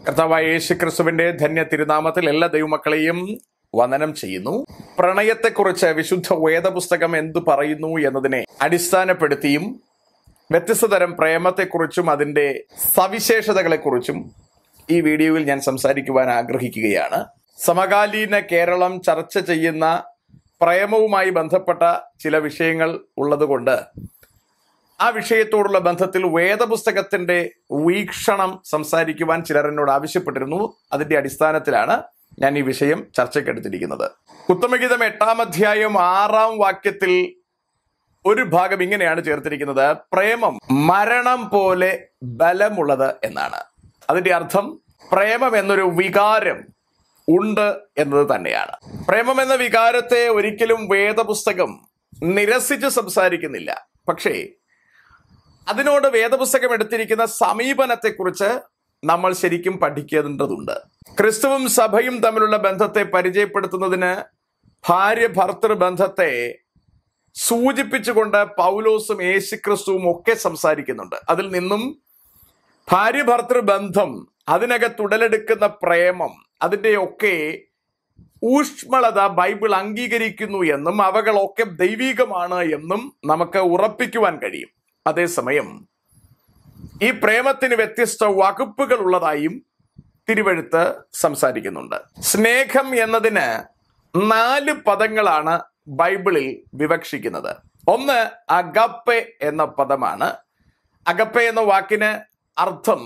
കർത്താവായ യേശു ക്രിസ്തുവിന്റെ ധന്യ തിരുനാമത്തിൽ എല്ലാ ദൈവമക്കളെയും വന്ദനം ചെയ്യുന്നു പ്രണയത്തെക്കുറിച്ച് വിശുദ്ധ വേദപുസ്തകം എന്തു പറയുന്നു എന്നതിനെ അടിസ്ഥാനപ്പെടുത്തിയും വ്യത്യസ്ത തരം പ്രേമത്തെക്കുറിച്ചും അതിന്റെ സവിശേഷതകളെക്കുറിച്ചും ഈ വീഡിയോയിൽ ഞാൻ സംസാരിക്കുവാൻ ആഗ്രഹിക്കുകയാണ് സമകാലീന കേരളം ചർച്ച ചെയ്യുന്ന പ്രേമവുമായി ബന്ധപ്പെട്ട ചില വിഷയങ്ങൾ ഉള്ളതുകൊണ്ട് ആ വിഷയത്തോടുള്ള ബന്ധത്തിൽ വേദപുസ്തകത്തിന്റെ വീക്ഷണം സംസാരിക്കുവാൻ ചിലർ എന്നോട് ആവശ്യപ്പെട്ടിരുന്നു അതിന്റെ അടിസ്ഥാനത്തിലാണ് ഞാൻ ഈ വിഷയം ചർച്ചയ്ക്കെടുത്തിരിക്കുന്നത് ഉത്തമഗീതം എട്ടാം അധ്യായം ആറാം വാക്യത്തിൽ ഒരു ഭാഗം ഇങ്ങനെയാണ് ചേർത്തിരിക്കുന്നത് പ്രേമം മരണം പോലെ ബലമുള്ളത് എന്നാണ് അതിന്റെ അർത്ഥം പ്രേമം എന്നൊരു വികാരം ഉണ്ട് എന്നത് തന്നെയാണ് പ്രേമം എന്ന വികാരത്തെ ഒരിക്കലും വേദപുസ്തകം നിരസിച്ച് സംസാരിക്കുന്നില്ല പക്ഷേ അതിനോട് വേദപുസ്തകം എടുത്തിരിക്കുന്ന സമീപനത്തെക്കുറിച്ച് നമ്മൾ ശരിക്കും പഠിക്കേണ്ടതുണ്ട് ക്രിസ്തുവും സഭയും തമ്മിലുള്ള ബന്ധത്തെ പരിചയപ്പെടുത്തുന്നതിന് ഭാര്യ ഭർത്തൃ ബന്ധത്തെ സൂചിപ്പിച്ചുകൊണ്ട് പൗലോസും യേശുക്രിസ്തുവും ഒക്കെ സംസാരിക്കുന്നുണ്ട് അതിൽ നിന്നും ഭാര്യ ഭർത്തൃ ബന്ധം അതിനകത്ത് ഉടലെടുക്കുന്ന പ്രേമം അതിൻ്റെയൊക്കെ ഊഷ്മളത ബൈബിൾ അംഗീകരിക്കുന്നു എന്നും അവകളൊക്കെ ദൈവികമാണ് എന്നും നമുക്ക് ഉറപ്പിക്കുവാൻ കഴിയും അതേസമയം ഈ പ്രേമത്തിന് വ്യത്യസ്ത വകുപ്പുകൾ ഉള്ളതായും തിരുവഴുത്ത് സംസാരിക്കുന്നുണ്ട് സ്നേഹം എന്നതിന് നാല് പദങ്ങളാണ് ബൈബിളിൽ വിവക്ഷിക്കുന്നത് ഒന്ന് അഗപ്പെ എന്ന പദമാണ് അഗപ്പെ എന്ന വാക്കിന് അർത്ഥം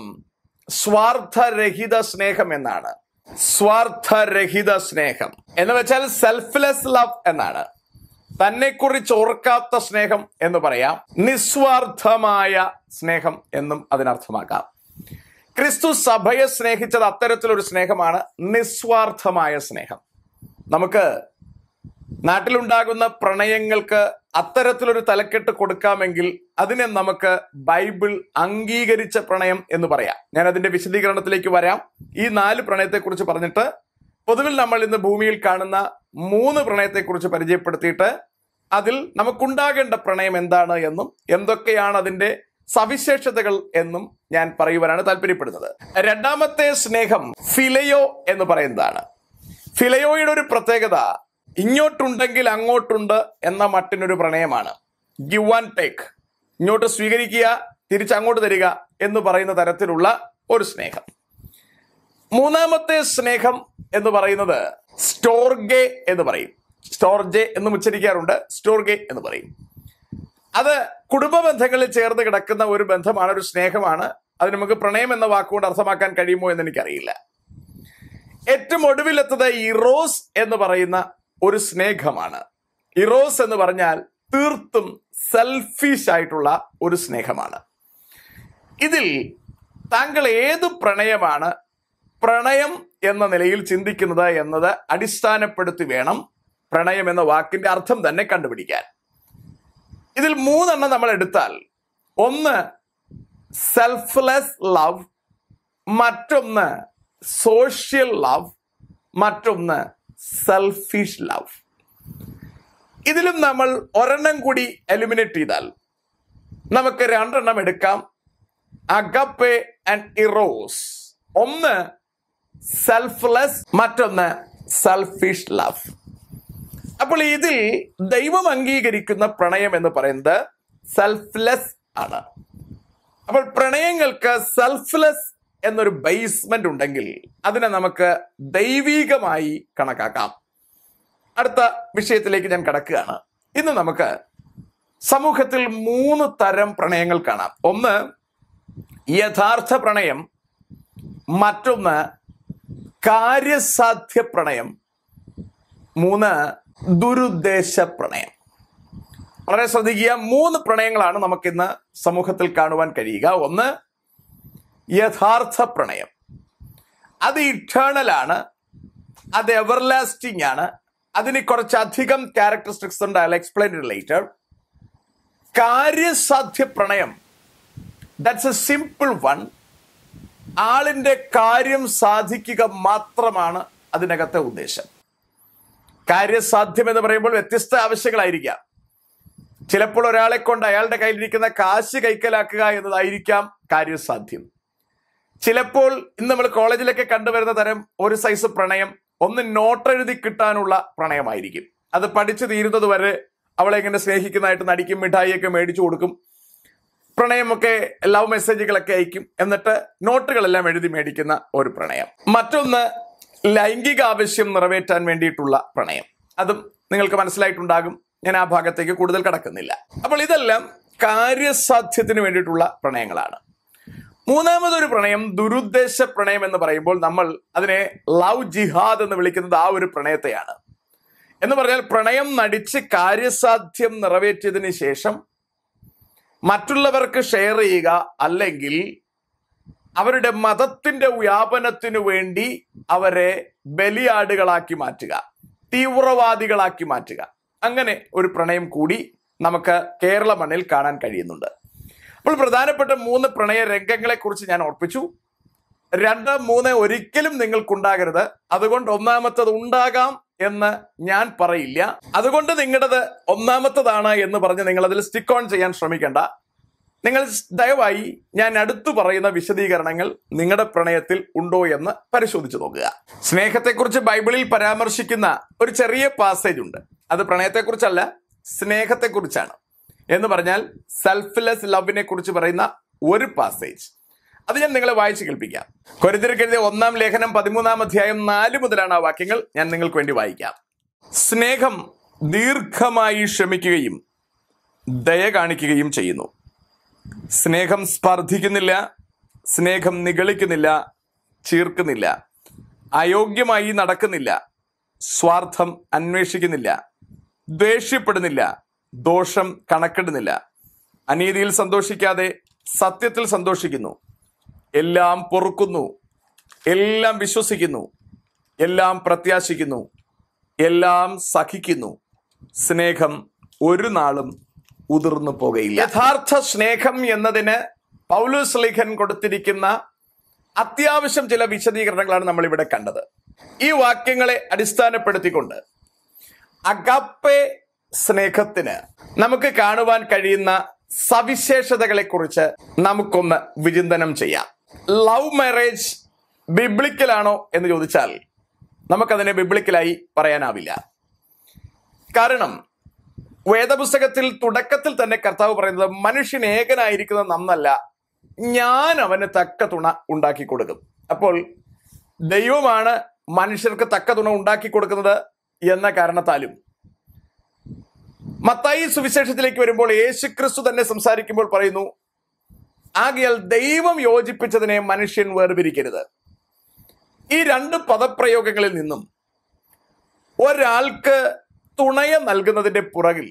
സ്വാർത്ഥരഹിത സ്നേഹം എന്നാണ് സ്വാർത്ഥരഹിത സ്നേഹം എന്ന് വെച്ചാൽ സെൽഫ്ലെസ് ലവ് എന്നാണ് തന്നെ കുറിച്ച് ഓർക്കാത്ത സ്നേഹം എന്ന് പറയാം നിസ്വാർത്ഥമായ സ്നേഹം എന്നും അതിനർത്ഥമാക്കാം ക്രിസ്തു സഭയെ സ്നേഹിച്ചത് അത്തരത്തിലൊരു സ്നേഹമാണ് നിസ്വാർത്ഥമായ സ്നേഹം നമുക്ക് നാട്ടിലുണ്ടാകുന്ന പ്രണയങ്ങൾക്ക് അത്തരത്തിലൊരു തലക്കെട്ട് കൊടുക്കാമെങ്കിൽ അതിനെ നമുക്ക് ബൈബിൾ അംഗീകരിച്ച പ്രണയം എന്ന് പറയാം ഞാൻ അതിന്റെ വിശദീകരണത്തിലേക്ക് വരാം ഈ നാല് പ്രണയത്തെക്കുറിച്ച് പറഞ്ഞിട്ട് പൊതുവിൽ നമ്മൾ ഇന്ന് ഭൂമിയിൽ കാണുന്ന മൂന്ന് പ്രണയത്തെക്കുറിച്ച് പരിചയപ്പെടുത്തിയിട്ട് അതിൽ നമുക്കുണ്ടാകേണ്ട പ്രണയം എന്താണ് എന്നും എന്തൊക്കെയാണ് അതിന്റെ സവിശേഷതകൾ എന്നും ഞാൻ പറയുവാനാണ് താല്പര്യപ്പെടുന്നത് രണ്ടാമത്തെ സ്നേഹം ഫിലയോ എന്ന് പറയുന്നതാണ് ഫിലയോയുടെ ഒരു പ്രത്യേകത ഇങ്ങോട്ടുണ്ടെങ്കിൽ അങ്ങോട്ടുണ്ട് എന്ന മട്ടിനൊരു പ്രണയമാണ് ഗിവ് ആൻഡ് ടേക്ക് ഇങ്ങോട്ട് സ്വീകരിക്കുക തിരിച്ച് അങ്ങോട്ട് തരിക എന്ന് പറയുന്ന തരത്തിലുള്ള ഒരു സ്നേഹം മൂന്നാമത്തെ സ്നേഹം എന്ന് പറയുന്നത് സ്റ്റോർഗെ എന്ന് പറയും സ്റ്റോർജെ എന്നും ഉച്ചരിക്കാറുണ്ട് സ്റ്റോർഗെ എന്ന് പറയും അത് കുടുംബ ബന്ധങ്ങളിൽ ചേർന്ന് കിടക്കുന്ന ഒരു ബന്ധമാണ് ഒരു സ്നേഹമാണ് അത് നമുക്ക് പ്രണയം എന്ന വാക്കുകൊണ്ട് അർത്ഥമാക്കാൻ കഴിയുമോ എന്ന് എനിക്കറിയില്ല ഏറ്റവും ഒടുവിലെത്തത് ഇറോസ് എന്ന് പറയുന്ന ഒരു സ്നേഹമാണ് ഇറോസ് എന്ന് പറഞ്ഞാൽ തീർത്തും സെൽഫിഷ് ആയിട്ടുള്ള ഒരു സ്നേഹമാണ് ഇതിൽ താങ്കൾ ഏത് പ്രണയമാണ് പ്രണയം എന്ന നിലയിൽ ചിന്തിക്കുന്നത് എന്നത് അടിസ്ഥാനപ്പെടുത്തി വേണം പ്രണയം എന്ന വാക്കിന്റെ അർത്ഥം തന്നെ കണ്ടുപിടിക്കാൻ ഇതിൽ മൂന്നെണ്ണം നമ്മൾ എടുത്താൽ ഒന്ന് സെൽഫ്ലെസ് ലവ് മറ്റൊന്ന് സോഷ്യൽ ലവ് മറ്റൊന്ന് സെൽഫിഷ് ലവ് ഇതിലും നമ്മൾ ഒരെണ്ണം കൂടി എലിമിനേറ്റ് ചെയ്താൽ നമുക്ക് രണ്ടെണ്ണം എടുക്കാം അഗപ്പെ ആൻഡ് ഇറോസ് ഒന്ന് സെൽഫ്ലെസ് മറ്റൊന്ന് സെൽഫിഷ് ലവ് അപ്പോൾ ഇതിൽ ദൈവം അംഗീകരിക്കുന്ന പ്രണയം എന്ന് പറയുന്നത് സെൽഫ്ലെസ് ആണ് അപ്പോൾ പ്രണയങ്ങൾക്ക് സെൽഫ്ലെസ് എന്നൊരു ബേസ്മെന്റ് ഉണ്ടെങ്കിൽ അതിനെ നമുക്ക് ദൈവീകമായി കണക്കാക്കാം അടുത്ത വിഷയത്തിലേക്ക് ഞാൻ കടക്കുകയാണ് ഇന്ന് നമുക്ക് സമൂഹത്തിൽ മൂന്ന് തരം പ്രണയങ്ങൾ കാണാം ഒന്ന് യഥാർത്ഥ പ്രണയം മറ്റൊന്ന് കാര്യസാധ്യ പ്രണയം മൂന്ന് ദുരുദ്ദേശ പ്രണയം വളരെ ശ്രദ്ധിക്കുക മൂന്ന് പ്രണയങ്ങളാണ് നമുക്കിന്ന് സമൂഹത്തിൽ കാണുവാൻ കഴിയുക ഒന്ന് യഥാർത്ഥ പ്രണയം അത് ഇറ്റേണൽ ആണ് അത് എവർലാസ്റ്റിംഗ് ആണ് അതിന് കുറച്ചധികം ക്യാരക്ടറിസ്റ്റിക്സ് ഉണ്ട് ഐ എക്സ്പ്ലെയിൻ റിലേറ്റഡ് കാര്യസാധ്യ പ്രണയം ദാറ്റ്സ് എ സിമ്പിൾ വൺ ആളിന്റെ കാര്യം സാധിക്കുക മാത്രമാണ് അതിനകത്തെ ഉദ്ദേശം കാര്യസാധ്യം എന്ന് പറയുമ്പോൾ വ്യത്യസ്ത ആവശ്യങ്ങളായിരിക്കാം ചിലപ്പോൾ ഒരാളെ കൊണ്ട് അയാളുടെ കയ്യിലിരിക്കുന്ന കാശ് കൈക്കലാക്കുക എന്നതായിരിക്കാം കാര്യസാധ്യം ചിലപ്പോൾ ഇന്ന് നമ്മൾ കോളേജിലൊക്കെ കണ്ടുവരുന്ന തരം ഒരു സൈസ് പ്രണയം ഒന്ന് നോട്ട് എഴുതി കിട്ടാനുള്ള പ്രണയമായിരിക്കും അത് പഠിച്ചു തീരുന്നത് വരെ അവളെ ഇങ്ങനെ സ്നേഹിക്കുന്നതായിട്ട് നടിക്കും മിഠായിയൊക്കെ മേടിച്ചു കൊടുക്കും പ്രണയമൊക്കെ ലവ് മെസ്സേജുകളൊക്കെ അയക്കും എന്നിട്ട് നോട്ടുകളെല്ലാം എഴുതി മേടിക്കുന്ന ഒരു പ്രണയം മറ്റൊന്ന് ലൈംഗിക ആവശ്യം നിറവേറ്റാൻ വേണ്ടിയിട്ടുള്ള പ്രണയം അതും നിങ്ങൾക്ക് മനസ്സിലായിട്ടുണ്ടാകും ഞാൻ ആ ഭാഗത്തേക്ക് കൂടുതൽ കടക്കുന്നില്ല അപ്പോൾ ഇതെല്ലാം കാര്യസാധ്യത്തിന് വേണ്ടിയിട്ടുള്ള പ്രണയങ്ങളാണ് മൂന്നാമതൊരു പ്രണയം ദുരുദ്ദേശ പ്രണയം എന്ന് പറയുമ്പോൾ നമ്മൾ അതിനെ ലവ് ജിഹാദ് എന്ന് വിളിക്കുന്നത് ആ ഒരു പ്രണയത്തെയാണ് എന്ന് പറഞ്ഞാൽ പ്രണയം നടിച്ച് കാര്യസാധ്യം നിറവേറ്റിയതിന് ശേഷം മറ്റുള്ളവർക്ക് ഷെയർ ചെയ്യുക അല്ലെങ്കിൽ അവരുടെ മതത്തിന്റെ വ്യാപനത്തിനു വേണ്ടി അവരെ ബലിയാടുകളാക്കി മാറ്റുക തീവ്രവാദികളാക്കി മാറ്റുക അങ്ങനെ ഒരു പ്രണയം കൂടി നമുക്ക് കേരള മണ്ണിൽ കാണാൻ കഴിയുന്നുണ്ട് അപ്പോൾ പ്രധാനപ്പെട്ട മൂന്ന് പ്രണയ രംഗങ്ങളെ കുറിച്ച് ഞാൻ ഓർപ്പിച്ചു രണ്ട് മൂന്ന് ഒരിക്കലും നിങ്ങൾക്കുണ്ടാകരുത് അതുകൊണ്ട് ഒന്നാമത്തത് ഉണ്ടാകാം എന്ന് ഞാൻ പറയില്ല അതുകൊണ്ട് നിങ്ങളുടേത് ഒന്നാമത്തതാണ് എന്ന് പറഞ്ഞ് നിങ്ങൾ അതിൽ സ്റ്റിക്ക് ഓൺ ചെയ്യാൻ ശ്രമിക്കേണ്ട നിങ്ങൾ ദയവായി ഞാൻ അടുത്തു പറയുന്ന വിശദീകരണങ്ങൾ നിങ്ങളുടെ പ്രണയത്തിൽ ഉണ്ടോ എന്ന് പരിശോധിച്ചു നോക്കുക സ്നേഹത്തെക്കുറിച്ച് ബൈബിളിൽ പരാമർശിക്കുന്ന ഒരു ചെറിയ പാസേജ് ഉണ്ട് അത് പ്രണയത്തെക്കുറിച്ചല്ല സ്നേഹത്തെക്കുറിച്ചാണ് എന്ന് പറഞ്ഞാൽ സെൽഫ്ലെസ് ലവിനെ കുറിച്ച് പറയുന്ന ഒരു പാസേജ് അത് ഞാൻ നിങ്ങളെ വായിച്ചു കേൾപ്പിക്കാം കൊരിന്തിരക്കെഴുതിയ ഒന്നാം ലേഖനം പതിമൂന്നാം അധ്യായം നാല് മുതലാണ് ആ വാക്യങ്ങൾ ഞാൻ നിങ്ങൾക്ക് വേണ്ടി വായിക്കാം സ്നേഹം ദീർഘമായി ക്ഷമിക്കുകയും ദയ കാണിക്കുകയും ചെയ്യുന്നു സ്നേഹം സ്പർദ്ധിക്കുന്നില്ല സ്നേഹം നിഗളിക്കുന്നില്ല ചീർക്കുന്നില്ല അയോഗ്യമായി നടക്കുന്നില്ല സ്വാർത്ഥം അന്വേഷിക്കുന്നില്ല ദേഷ്യപ്പെടുന്നില്ല ദോഷം കണക്കിടുന്നില്ല അനീതിയിൽ സന്തോഷിക്കാതെ സത്യത്തിൽ സന്തോഷിക്കുന്നു എല്ലാം പൊറുക്കുന്നു എല്ലാം വിശ്വസിക്കുന്നു എല്ലാം പ്രത്യാശിക്കുന്നു എല്ലാം സഹിക്കുന്നു സ്നേഹം ഒരു നാളും ഉതിർന്നു പോകുകയില്ല യഥാർത്ഥ സ്നേഹം എന്നതിന് പൗലോസ് ലേഖൻ കൊടുത്തിരിക്കുന്ന അത്യാവശ്യം ചില വിശദീകരണങ്ങളാണ് നമ്മൾ ഇവിടെ കണ്ടത് ഈ വാക്യങ്ങളെ അടിസ്ഥാനപ്പെടുത്തിക്കൊണ്ട് അഗപ്പെ സ്നേഹത്തിന് നമുക്ക് കാണുവാൻ കഴിയുന്ന സവിശേഷതകളെ കുറിച്ച് നമുക്കൊന്ന് വിചിന്തനം ചെയ്യാം ലവ് മാരേജ് ബിബ്ലിക്കലാണോ എന്ന് ചോദിച്ചാൽ നമുക്കതിനെ ബിബ്ലിക്കലായി പറയാനാവില്ല കാരണം വേദപുസ്തകത്തിൽ തുടക്കത്തിൽ തന്നെ കർത്താവ് പറയുന്നത് മനുഷ്യൻ ഏകനായിരിക്കുന്നത് നന്നല്ല ഞാൻ അവന് തക്ക തുണ ഉണ്ടാക്കി കൊടുക്കും അപ്പോൾ ദൈവമാണ് മനുഷ്യർക്ക് തക്ക തുണ ഉണ്ടാക്കി കൊടുക്കുന്നത് എന്ന കാരണത്താലും മത്തായി സുവിശേഷത്തിലേക്ക് വരുമ്പോൾ യേശു ക്രിസ്തു തന്നെ സംസാരിക്കുമ്പോൾ പറയുന്നു ആകയാൽ ദൈവം യോജിപ്പിച്ചതിനെ മനുഷ്യൻ വേർപിരിക്കരുത് ഈ രണ്ട് പദപ്രയോഗങ്ങളിൽ നിന്നും ഒരാൾക്ക് തുണയ നൽകുന്നതിന്റെ പുറകിൽ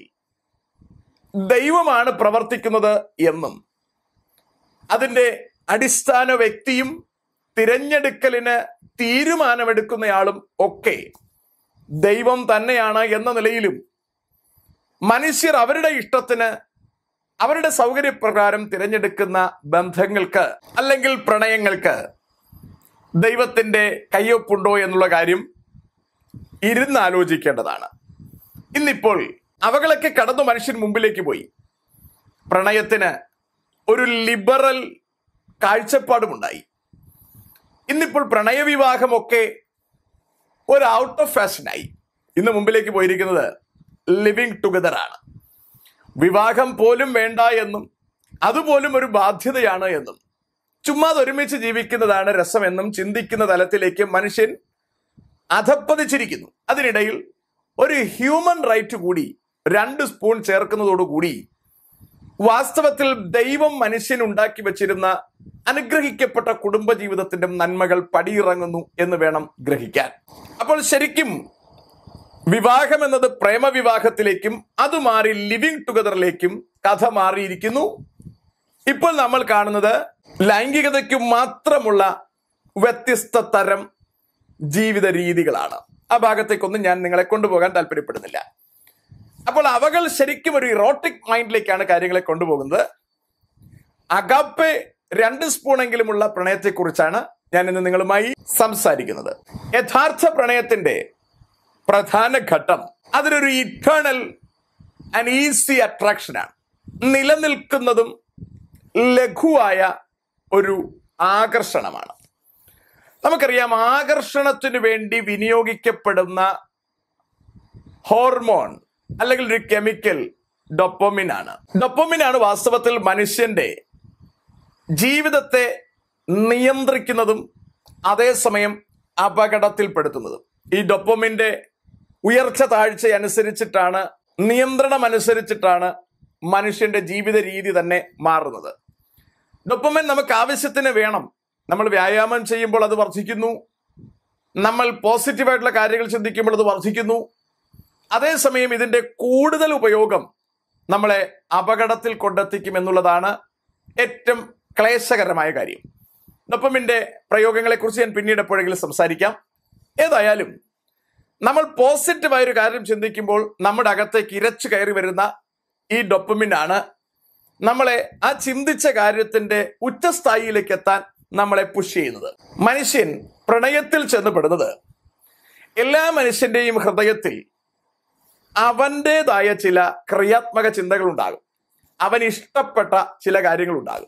ദൈവമാണ് പ്രവർത്തിക്കുന്നത് എന്നും അതിന്റെ അടിസ്ഥാന വ്യക്തിയും തിരഞ്ഞെടുക്കലിന് തീരുമാനമെടുക്കുന്നയാളും ഒക്കെ ദൈവം തന്നെയാണ് എന്ന നിലയിലും മനുഷ്യർ അവരുടെ ഇഷ്ടത്തിന് അവരുടെ സൗകര്യപ്രകാരം തിരഞ്ഞെടുക്കുന്ന ബന്ധങ്ങൾക്ക് അല്ലെങ്കിൽ പ്രണയങ്ങൾക്ക് ദൈവത്തിന്റെ കയ്യൊപ്പുണ്ടോ എന്നുള്ള കാര്യം ഇരുന്ന് ആലോചിക്കേണ്ടതാണ് ഇന്നിപ്പോൾ അവകളൊക്കെ കടന്നു മനുഷ്യൻ മുമ്പിലേക്ക് പോയി പ്രണയത്തിന് ഒരു ലിബറൽ കാഴ്ചപ്പാടുമുണ്ടായി ഇന്നിപ്പോൾ പ്രണയവിവാഹമൊക്കെ ഒരു ഔട്ട് ഓഫ് ഫാഷനായി ഇന്ന് മുമ്പിലേക്ക് പോയിരിക്കുന്നത് ലിവിങ് ടുഗദർ ആണ് വിവാഹം പോലും വേണ്ട എന്നും അതുപോലും ഒരു ബാധ്യതയാണ് എന്നും ചുമ്മാ ഒരുമിച്ച് ജീവിക്കുന്നതാണ് രസമെന്നും ചിന്തിക്കുന്ന തലത്തിലേക്ക് മനുഷ്യൻ അധപ്പതിച്ചിരിക്കുന്നു അതിനിടയിൽ ഒരു ഹ്യൂമൻ റൈറ്റ് കൂടി രണ്ട് സ്പൂൺ ചേർക്കുന്നതോടുകൂടി വാസ്തവത്തിൽ ദൈവം മനുഷ്യൻ ഉണ്ടാക്കി വെച്ചിരുന്ന അനുഗ്രഹിക്കപ്പെട്ട കുടുംബജീവിതത്തിന്റെ നന്മകൾ പടിയിറങ്ങുന്നു എന്ന് വേണം ഗ്രഹിക്കാൻ അപ്പോൾ ശരിക്കും വിവാഹം എന്നത് പ്രേമവിവാഹത്തിലേക്കും അത് മാറി ലിവിങ് ടുഗദറിലേക്കും കഥ മാറിയിരിക്കുന്നു ഇപ്പോൾ നമ്മൾ കാണുന്നത് ലൈംഗികതയ്ക്ക് മാത്രമുള്ള വ്യത്യസ്ത തരം ജീവിത രീതികളാണ് ആ ഭാഗത്തേക്കൊന്നും ഞാൻ നിങ്ങളെ കൊണ്ടുപോകാൻ താല്പര്യപ്പെടുന്നില്ല അപ്പോൾ അവകൾ ശരിക്കും ഒരു ഇറോട്ടിക് മൈൻഡിലേക്കാണ് കാര്യങ്ങളെ കൊണ്ടുപോകുന്നത് അഗാപ്പെ രണ്ട് സ്പൂണെങ്കിലുമുള്ള പ്രണയത്തെക്കുറിച്ചാണ് ഞാൻ ഇന്ന് നിങ്ങളുമായി സംസാരിക്കുന്നത് യഥാർത്ഥ പ്രണയത്തിന്റെ പ്രധാന ഘട്ടം അതിനൊരു ഇറ്റേണൽ ആൻഡ് ഈസി അട്രാക്ഷനാണ് നിലനിൽക്കുന്നതും ലഘുവായ ഒരു ആകർഷണമാണ് നമുക്കറിയാം ആകർഷണത്തിന് വേണ്ടി വിനിയോഗിക്കപ്പെടുന്ന ഹോർമോൺ അല്ലെങ്കിൽ ഒരു കെമിക്കൽ ഡൊപ്പോമിൻ ആണ് ഡൊപ്പോമിൻ ആണ് വാസ്തവത്തിൽ മനുഷ്യന്റെ ജീവിതത്തെ നിയന്ത്രിക്കുന്നതും അതേസമയം അപകടത്തിൽപ്പെടുത്തുന്നതും ഈ ഡൊപ്പോമിന്റെ ഉയർച്ച താഴ്ച അനുസരിച്ചിട്ടാണ് നിയന്ത്രണം അനുസരിച്ചിട്ടാണ് മനുഷ്യന്റെ ജീവിത രീതി തന്നെ മാറുന്നത് ഡൊപ്പമിൻ നമുക്ക് ആവശ്യത്തിന് വേണം നമ്മൾ വ്യായാമം ചെയ്യുമ്പോൾ അത് വർദ്ധിക്കുന്നു നമ്മൾ പോസിറ്റീവായിട്ടുള്ള കാര്യങ്ങൾ ചിന്തിക്കുമ്പോൾ അത് വർദ്ധിക്കുന്നു അതേസമയം ഇതിന്റെ കൂടുതൽ ഉപയോഗം നമ്മളെ അപകടത്തിൽ കൊണ്ടെത്തിക്കും എന്നുള്ളതാണ് ഏറ്റവും ക്ലേശകരമായ കാര്യം ഡൊപ്പമിന്റെ പ്രയോഗങ്ങളെക്കുറിച്ച് ഞാൻ പിന്നീട് എപ്പോഴെങ്കിലും സംസാരിക്കാം ഏതായാലും നമ്മൾ പോസിറ്റീവായ ഒരു കാര്യം ചിന്തിക്കുമ്പോൾ നമ്മുടെ അകത്തേക്ക് ഇരച്ചു കയറി വരുന്ന ഈ ഡൊപ്പമിനാണ് നമ്മളെ ആ ചിന്തിച്ച കാര്യത്തിന്റെ ഉച്ചസ്ഥായിയിലേക്ക് എത്താൻ നമ്മളെ പുഷ് ചെയ്യുന്നത് മനുഷ്യൻ പ്രണയത്തിൽ ചെന്നപ്പെടുന്നത് എല്ലാ മനുഷ്യന്റെയും ഹൃദയത്തിൽ അവൻ്റെതായ ചില ക്രിയാത്മക ചിന്തകൾ ഉണ്ടാകും അവൻ ഇഷ്ടപ്പെട്ട ചില കാര്യങ്ങൾ ഉണ്ടാകും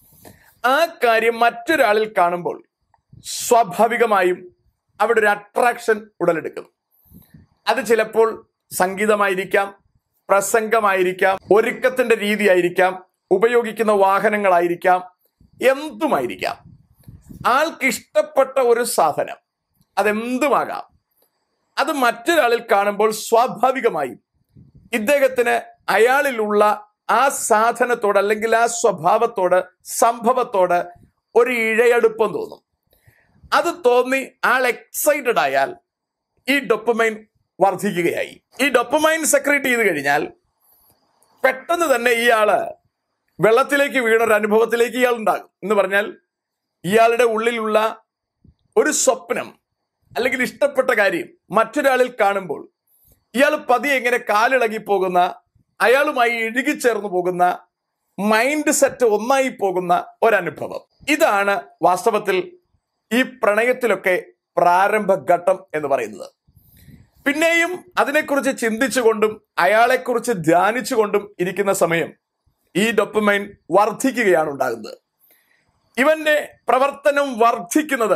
ആ കാര്യം മറ്റൊരാളിൽ കാണുമ്പോൾ സ്വാഭാവികമായും അവിടെ ഒരു അട്രാക്ഷൻ ഉടലെടുക്കും അത് ചിലപ്പോൾ സംഗീതമായിരിക്കാം പ്രസംഗമായിരിക്കാം ഒരുക്കത്തിന്റെ രീതിയായിരിക്കാം ഉപയോഗിക്കുന്ന വാഹനങ്ങളായിരിക്കാം എന്തുമായിരിക്കാം ആൾക്ക് ഇഷ്ടപ്പെട്ട ഒരു സാധനം അതെന്തുമാകാം അത് മറ്റൊരാളിൽ കാണുമ്പോൾ സ്വാഭാവികമായും ഇദ്ദേഹത്തിന് അയാളിലുള്ള ആ സാധനത്തോട് അല്ലെങ്കിൽ ആ സ്വഭാവത്തോട് സംഭവത്തോട് ഒരു ഇഴയടുപ്പം തോന്നും അത് തോന്നി ആൾ എക്സൈറ്റഡ് ആയാൽ ഈ ഡൊപ്പമൈൻ വർദ്ധിക്കുകയായി ഈ ഡൊപ്പമൈൻ സെക്രേറ്റ് ചെയ്ത് കഴിഞ്ഞാൽ പെട്ടെന്ന് തന്നെ ഇയാള് വെള്ളത്തിലേക്ക് വീണ ഒരു അനുഭവത്തിലേക്ക് ഇയാൾ ഉണ്ടാകും എന്ന് പറഞ്ഞാൽ ഇയാളുടെ ഉള്ളിലുള്ള ഒരു സ്വപ്നം അല്ലെങ്കിൽ ഇഷ്ടപ്പെട്ട കാര്യം മറ്റൊരാളിൽ കാണുമ്പോൾ ഇയാൾ പതിയെ എങ്ങനെ കാലിളകി പോകുന്ന അയാളുമായി ഇഴുകിച്ചേർന്ന് പോകുന്ന മൈൻഡ് സെറ്റ് ഒന്നായി പോകുന്ന ഒരനുഭവം ഇതാണ് വാസ്തവത്തിൽ ഈ പ്രണയത്തിലൊക്കെ പ്രാരംഭ ഘട്ടം എന്ന് പറയുന്നത് പിന്നെയും അതിനെക്കുറിച്ച് ചിന്തിച്ചുകൊണ്ടും അയാളെക്കുറിച്ച് ധ്യാനിച്ചുകൊണ്ടും ഇരിക്കുന്ന സമയം ഈ ഡൊപ്പമൈൻ വർദ്ധിക്കുകയാണ് ഉണ്ടാകുന്നത് ഇവന്റെ പ്രവർത്തനം വർദ്ധിക്കുന്നത്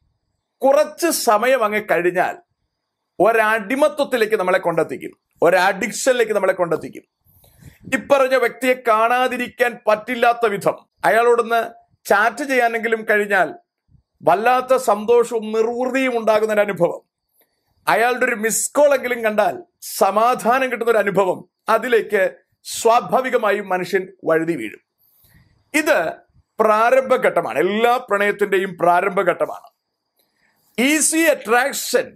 കുറച്ച് സമയം അങ്ങ് കഴിഞ്ഞാൽ ഒരടിമത്വത്തിലേക്ക് നമ്മളെ കൊണ്ടെത്തിക്കും ഒരഡിക്ഷനിലേക്ക് നമ്മളെ കൊണ്ടെത്തിക്കും ഇപ്പറഞ്ഞ വ്യക്തിയെ കാണാതിരിക്കാൻ പറ്റില്ലാത്ത വിധം അയാളോടൊന്ന് ചാറ്റ് ചെയ്യാനെങ്കിലും കഴിഞ്ഞാൽ വല്ലാത്ത സന്തോഷവും നിർവൃതിയും ഉണ്ടാകുന്ന ഒരു അനുഭവം അയാളുടെ ഒരു മിസ് കോൾ എങ്കിലും കണ്ടാൽ സമാധാനം കിട്ടുന്ന ഒരു അനുഭവം അതിലേക്ക് സ്വാഭാവികമായും മനുഷ്യൻ വഴുതി വീഴും ഇത് പ്രാരംഭഘട്ടമാണ് എല്ലാ പ്രണയത്തിന്റെയും പ്രാരംഭഘട്ടമാണ് ഈസി അട്രാക്ഷൻ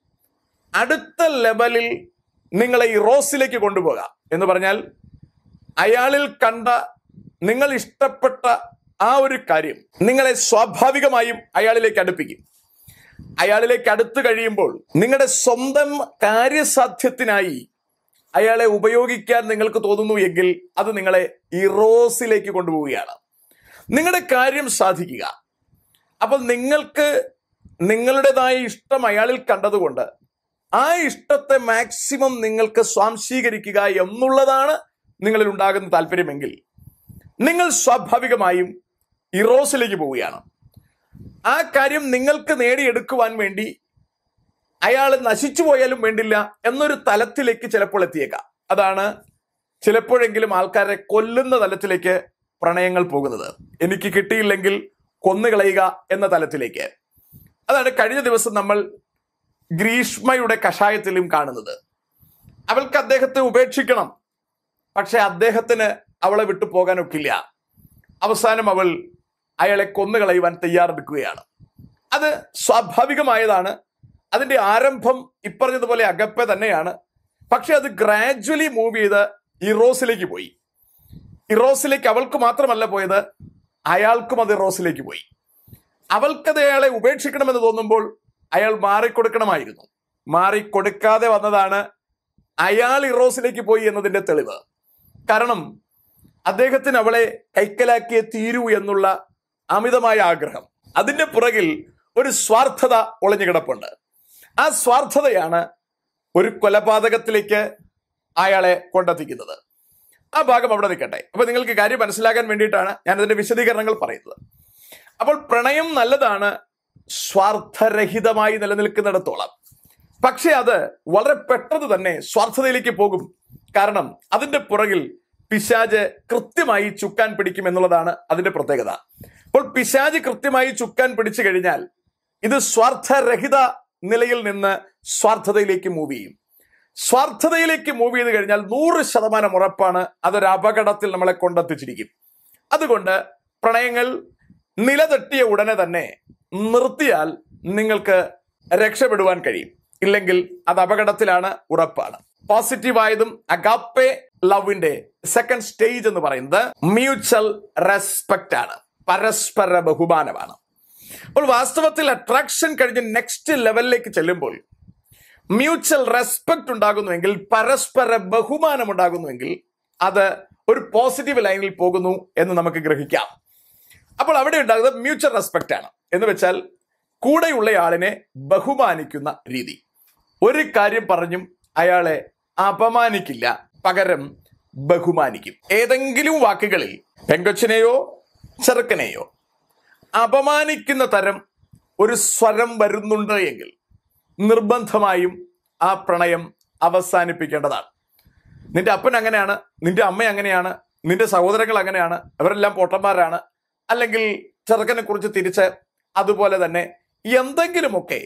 അടുത്ത ലെവലിൽ നിങ്ങളെ ഈ റോസിലേക്ക് കൊണ്ടുപോകാം എന്ന് പറഞ്ഞാൽ അയാളിൽ കണ്ട നിങ്ങൾ ഇഷ്ടപ്പെട്ട ആ ഒരു കാര്യം നിങ്ങളെ സ്വാഭാവികമായും അയാളിലേക്ക് അടുപ്പിക്കും അയാളിലേക്ക് അടുത്തു കഴിയുമ്പോൾ നിങ്ങളുടെ സ്വന്തം കാര്യസാധ്യത്തിനായി അയാളെ ഉപയോഗിക്കാൻ നിങ്ങൾക്ക് തോന്നുന്നു എങ്കിൽ അത് നിങ്ങളെ ഇറോസിലേക്ക് കൊണ്ടുപോവുകയാണ് നിങ്ങളുടെ കാര്യം സാധിക്കുക അപ്പോൾ നിങ്ങൾക്ക് നിങ്ങളുടേതായ ഇഷ്ടം അയാളിൽ കണ്ടതുകൊണ്ട് ആ ഇഷ്ടത്തെ മാക്സിമം നിങ്ങൾക്ക് സ്വാംശീകരിക്കുക എന്നുള്ളതാണ് നിങ്ങളിൽ ഉണ്ടാകുന്ന താല്പര്യമെങ്കിൽ നിങ്ങൾ സ്വാഭാവികമായും ഇറോസിലേക്ക് പോവുകയാണ് ആ കാര്യം നിങ്ങൾക്ക് നേടിയെടുക്കുവാൻ വേണ്ടി അയാൾ നശിച്ചു പോയാലും വേണ്ടില്ല എന്നൊരു തലത്തിലേക്ക് ചിലപ്പോൾ എത്തിയേക്കാം അതാണ് ചിലപ്പോഴെങ്കിലും ആൾക്കാരെ കൊല്ലുന്ന തലത്തിലേക്ക് പ്രണയങ്ങൾ പോകുന്നത് എനിക്ക് കിട്ടിയില്ലെങ്കിൽ കൊന്നുകളയുക എന്ന തലത്തിലേക്ക് അതാണ് കഴിഞ്ഞ ദിവസം നമ്മൾ ഗ്രീഷ്മയുടെ കഷായത്തിലും കാണുന്നത് അവൾക്ക് അദ്ദേഹത്തെ ഉപേക്ഷിക്കണം പക്ഷെ അദ്ദേഹത്തിന് അവളെ വിട്ടു പോകാൻ ഒക്കില്ല അവസാനം അവൾ അയാളെ കൊന്നുകളയുവാൻ തയ്യാറെടുക്കുകയാണ് അത് സ്വാഭാവികമായതാണ് അതിന്റെ ആരംഭം ഇപ്പറഞ്ഞതുപോലെ അകപ്പെ തന്നെയാണ് പക്ഷെ അത് ഗ്രാജ്വലി മൂവ് ചെയ്ത് ഇറോസിലേക്ക് പോയി ഇറോസിലേക്ക് അവൾക്ക് മാത്രമല്ല പോയത് അയാൾക്കും അത് ഇറോസിലേക്ക് പോയി അവൾക്കത് അയാളെ ഉപേക്ഷിക്കണമെന്ന് തോന്നുമ്പോൾ അയാൾ മാറിക്കൊടുക്കണമായിരുന്നു മാറിക്കൊടുക്കാതെ വന്നതാണ് അയാൾ ഇറോസിലേക്ക് പോയി എന്നതിന്റെ തെളിവ് കാരണം അദ്ദേഹത്തിന് അവളെ കൈക്കലാക്കിയേ തീരൂ എന്നുള്ള അമിതമായ ആഗ്രഹം അതിന്റെ പുറകിൽ ഒരു സ്വാർത്ഥത ഒളിഞ്ഞു കിടപ്പുണ്ട് ആ സ്വാർത്ഥതയാണ് ഒരു കൊലപാതകത്തിലേക്ക് അയാളെ കൊണ്ടെത്തിക്കുന്നത് ആ ഭാഗം അവിടെ നിൽക്കട്ടെ അപ്പൊ നിങ്ങൾക്ക് കാര്യം മനസ്സിലാക്കാൻ വേണ്ടിയിട്ടാണ് ഞാൻ അതിന്റെ വിശദീകരണങ്ങൾ പറയുന്നത് അപ്പോൾ പ്രണയം നല്ലതാണ് സ്വാർത്ഥരഹിതമായി നിലനിൽക്കുന്നിടത്തോളം പക്ഷെ അത് വളരെ പെട്ടെന്ന് തന്നെ സ്വാർത്ഥതയിലേക്ക് പോകും കാരണം അതിന്റെ പുറകിൽ പിശാജ് കൃത്യമായി ചുക്കാൻ പിടിക്കും എന്നുള്ളതാണ് അതിന്റെ പ്രത്യേകത അപ്പോൾ പിശാജ് കൃത്യമായി ചുക്കാൻ പിടിച്ചു കഴിഞ്ഞാൽ ഇത് സ്വാർത്ഥരഹിത നിലയിൽ നിന്ന് സ്വാർത്ഥതയിലേക്ക് മൂവ് ചെയ്യും സ്വാർത്ഥതയിലേക്ക് മൂവ് ചെയ്ത് കഴിഞ്ഞാൽ നൂറ് ശതമാനം ഉറപ്പാണ് അതൊരു അപകടത്തിൽ നമ്മളെ കൊണ്ടെത്തിച്ചിരിക്കും അതുകൊണ്ട് പ്രണയങ്ങൾ നിലതെറ്റിയ ഉടനെ തന്നെ നിർത്തിയാൽ നിങ്ങൾക്ക് രക്ഷപ്പെടുവാൻ കഴിയും ഇല്ലെങ്കിൽ അത് അപകടത്തിലാണ് ഉറപ്പാണ് പോസിറ്റീവായതും അഗാപ്പെ ലവിന്റെ സെക്കൻഡ് സ്റ്റേജ് എന്ന് പറയുന്നത് മ്യൂച്വൽ റെസ്പെക്റ്റ് ആണ് പരസ്പര ബഹുമാനമാണ് അപ്പോൾ വാസ്തവത്തിൽ അട്രാക്ഷൻ കഴിഞ്ഞ് നെക്സ്റ്റ് ലെവലിലേക്ക് ചെല്ലുമ്പോൾ മ്യൂച്വൽ റെസ്പെക്ട് ഉണ്ടാകുന്നുവെങ്കിൽ പരസ്പര ബഹുമാനം ഉണ്ടാകുന്നുവെങ്കിൽ അത് ഒരു പോസിറ്റീവ് ലൈനിൽ പോകുന്നു എന്ന് നമുക്ക് ഗ്രഹിക്കാം അപ്പോൾ അവിടെ ഉണ്ടാകുന്നത് മ്യൂച്വൽ റെസ്പെക്റ്റ് ആണ് എന്ന് വെച്ചാൽ കൂടെയുള്ളയാളിനെ ബഹുമാനിക്കുന്ന രീതി ഒരു കാര്യം പറഞ്ഞും അയാളെ അപമാനിക്കില്ല പകരം ബഹുമാനിക്കും ഏതെങ്കിലും വാക്കുകളിൽ പെങ്കൊച്ചിനെയോ ചെറുക്കനെയോ അപമാനിക്കുന്ന തരം ഒരു സ്വരം വരുന്നുണ്ട് എങ്കിൽ നിർബന്ധമായും ആ പ്രണയം അവസാനിപ്പിക്കേണ്ടതാണ് നിന്റെ അപ്പൻ അങ്ങനെയാണ് നിന്റെ അമ്മ അങ്ങനെയാണ് നിന്റെ സഹോദരങ്ങൾ അങ്ങനെയാണ് അവരെല്ലാം പൊട്ടന്മാരാണ് അല്ലെങ്കിൽ ചെറുക്കനെ കുറിച്ച് തിരിച്ച് അതുപോലെ തന്നെ എന്തെങ്കിലുമൊക്കെ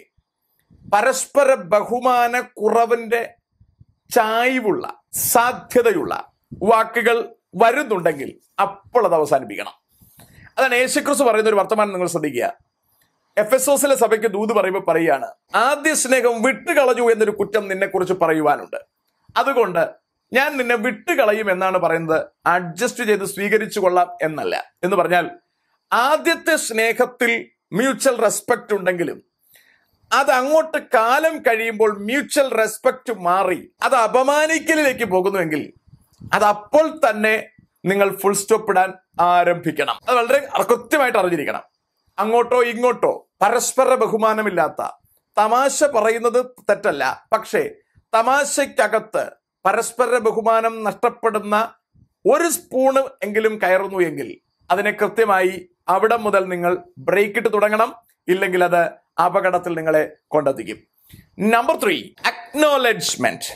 പരസ്പര ബഹുമാന കുറവിന്റെ ചായ്വുള്ള സാധ്യതയുള്ള വാക്കുകൾ വരുന്നുണ്ടെങ്കിൽ അപ്പോൾ അത് അവസാനിപ്പിക്കണം അതാണ് യേശുക്രിസ്തു പറയുന്ന ഒരു വർത്തമാനം നിങ്ങൾ ശ്രദ്ധിക്കുക എഫ് എസ് ഓസിലെ സഭയ്ക്ക് ദൂത് പറയുമ്പോൾ പറയുകയാണ് ആദ്യ സ്നേഹം വിട്ടുകളഞ്ഞു എന്നൊരു കുറ്റം നിന്നെ കുറിച്ച് പറയുവാനുണ്ട് അതുകൊണ്ട് ഞാൻ നിന്നെ വിട്ടുകളയും എന്നാണ് പറയുന്നത് അഡ്ജസ്റ്റ് ചെയ്ത് സ്വീകരിച്ചു കൊള്ളാം എന്നല്ല എന്ന് പറഞ്ഞാൽ ആദ്യത്തെ സ്നേഹത്തിൽ മ്യൂച്വൽ റെസ്പെക്ട് ഉണ്ടെങ്കിലും അത് അങ്ങോട്ട് കാലം കഴിയുമ്പോൾ മ്യൂച്വൽ റെസ്പെക്ട് മാറി അത് അപമാനിക്കലിലേക്ക് പോകുന്നുവെങ്കിൽ അത് അപ്പോൾ തന്നെ നിങ്ങൾ ഫുൾ സ്റ്റോപ്പ് ഇടാൻ ആരംഭിക്കണം അത് വളരെ കൃത്യമായിട്ട് അറിഞ്ഞിരിക്കണം അങ്ങോട്ടോ ഇങ്ങോട്ടോ പരസ്പര ബഹുമാനമില്ലാത്ത തമാശ പറയുന്നത് തെറ്റല്ല പക്ഷേ തമാശയ്ക്കകത്ത് പരസ്പര ബഹുമാനം നഷ്ടപ്പെടുന്ന ഒരു സ്പൂണ് എങ്കിലും കയറുന്നു എങ്കിൽ അതിനെ കൃത്യമായി അവിടെ മുതൽ നിങ്ങൾ ബ്രേക്ക് ഇട്ട് തുടങ്ങണം ഇല്ലെങ്കിൽ അത് അപകടത്തിൽ നിങ്ങളെ കൊണ്ടെത്തിക്കും നമ്പർ ത്രീ അക്നോളജ്മെന്റ്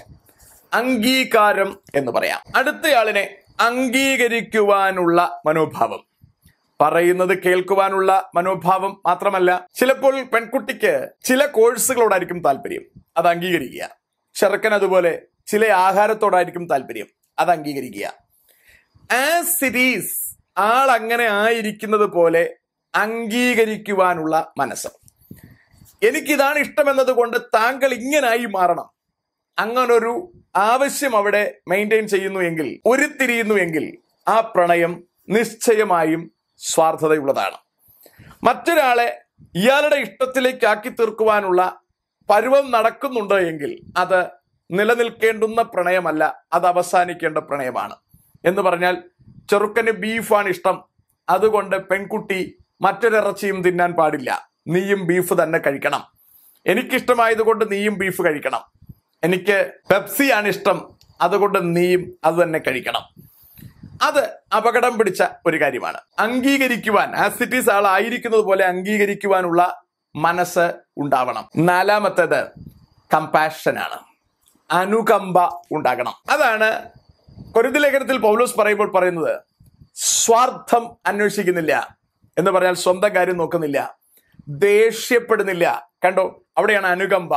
അംഗീകാരം എന്ന് പറയാം അടുത്തയാളിനെ അംഗീകരിക്കുവാനുള്ള മനോഭാവം പറയുന്നത് കേൾക്കുവാനുള്ള മനോഭാവം മാത്രമല്ല ചിലപ്പോൾ പെൺകുട്ടിക്ക് ചില കോഴ്സുകളോടായിരിക്കും താല്പര്യം അത് അംഗീകരിക്കുക ചെറുക്കൻ അതുപോലെ ചില ആഹാരത്തോടായിരിക്കും താല്പര്യം അത് അംഗീകരിക്കുക ആസ് ഇറ്റ് ഈസ് ആൾ അങ്ങനെ ആയിരിക്കുന്നത് പോലെ അംഗീകരിക്കുവാനുള്ള മനസ്സ് എനിക്കിതാണ് ഇഷ്ടമെന്നത് കൊണ്ട് താങ്കൾ ഇങ്ങനായി മാറണം അങ്ങനൊരു ആവശ്യം അവിടെ മെയിൻറ്റെയിൻ ചെയ്യുന്നു എങ്കിൽ ഉരുത്തിരിയുന്നു എങ്കിൽ ആ പ്രണയം നിശ്ചയമായും സ്വാർത്ഥതയുള്ളതാണ് മറ്റൊരാളെ ഇയാളുടെ ഇഷ്ടത്തിലേക്ക് ആക്കി തീർക്കുവാനുള്ള പരുവം നടക്കുന്നുണ്ട് എങ്കിൽ അത് നിലനിൽക്കേണ്ടുന്ന പ്രണയമല്ല അത് അവസാനിക്കേണ്ട പ്രണയമാണ് എന്ന് പറഞ്ഞാൽ ചെറുക്കന് ബീഫാണ് ഇഷ്ടം അതുകൊണ്ട് പെൺകുട്ടി മറ്റൊരിറച്ചിയും തിന്നാൻ പാടില്ല നീയും ബീഫ് തന്നെ കഴിക്കണം എനിക്കിഷ്ടമായതുകൊണ്ട് നീയും ബീഫ് കഴിക്കണം എനിക്ക് പെപ്സിയാണ് ഇഷ്ടം അതുകൊണ്ട് നീയും അത് തന്നെ കഴിക്കണം അത് അപകടം പിടിച്ച ഒരു കാര്യമാണ് അംഗീകരിക്കുവാൻ ആസ് ഇറ്റ് ഈസ് ആളായിരിക്കുന്നത് പോലെ അംഗീകരിക്കുവാനുള്ള മനസ്സ് ഉണ്ടാവണം നാലാമത്തേത് കമ്പാഷൻ ആണ് അനുകമ്പ ഉണ്ടാകണം അതാണ് കൊരിന്ത ലേഖനത്തിൽ പൗലോസ് പറയുമ്പോൾ പറയുന്നത് സ്വാർത്ഥം അന്വേഷിക്കുന്നില്ല എന്ന് പറഞ്ഞാൽ സ്വന്തം കാര്യം നോക്കുന്നില്ല ദേഷ്യപ്പെടുന്നില്ല കണ്ടോ അവിടെയാണ് അനുകമ്പ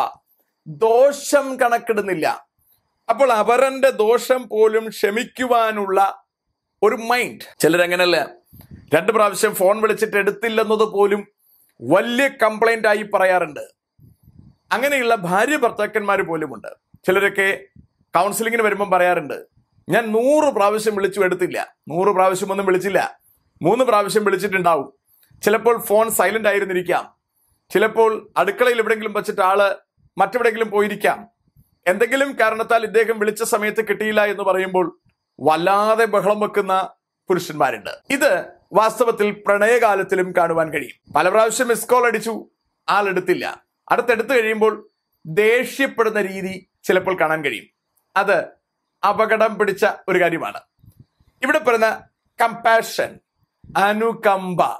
ദോഷം കണക്കിടുന്നില്ല അപ്പോൾ അവരന്റെ ദോഷം പോലും ക്ഷമിക്കുവാനുള്ള ഒരു മൈൻഡ് ചിലരങ്ങനല്ല രണ്ട് പ്രാവശ്യം ഫോൺ വിളിച്ചിട്ട് എടുത്തില്ലെന്നത് പോലും വലിയ കംപ്ലൈന്റ് ആയി പറയാറുണ്ട് അങ്ങനെയുള്ള ഭാര്യ ഭർത്താക്കന്മാർ പോലുമുണ്ട് ചിലരൊക്കെ കൗൺസിലിങ്ങിന് വരുമ്പം പറയാറുണ്ട് ഞാൻ നൂറ് പ്രാവശ്യം വിളിച്ചു എടുത്തില്ല നൂറ് പ്രാവശ്യം ഒന്നും വിളിച്ചില്ല മൂന്ന് പ്രാവശ്യം വിളിച്ചിട്ടുണ്ടാവും ചിലപ്പോൾ ഫോൺ സൈലന്റ് ആയിരുന്നിരിക്കാം ചിലപ്പോൾ അടുക്കളയിൽ എവിടെയെങ്കിലും വെച്ചിട്ട് ആള് മറ്റെവിടെയെങ്കിലും പോയിരിക്കാം എന്തെങ്കിലും കാരണത്താൽ ഇദ്ദേഹം വിളിച്ച സമയത്ത് കിട്ടിയില്ല എന്ന് പറയുമ്പോൾ വല്ലാതെ ബഹളം വെക്കുന്ന പുരുഷന്മാരുണ്ട് ഇത് വാസ്തവത്തിൽ പ്രണയകാലത്തിലും കാണുവാൻ കഴിയും പല പ്രാവശ്യം മിസ് കോൾ അടിച്ചു ആൾ എടുത്തില്ല അടുത്തെടുത്തു കഴിയുമ്പോൾ ദേഷ്യപ്പെടുന്ന രീതി ചിലപ്പോൾ കാണാൻ കഴിയും അത് അപകടം പിടിച്ച ഒരു കാര്യമാണ് ഇവിടെ പറയുന്ന കമ്പാഷൻ അനുകമ്പ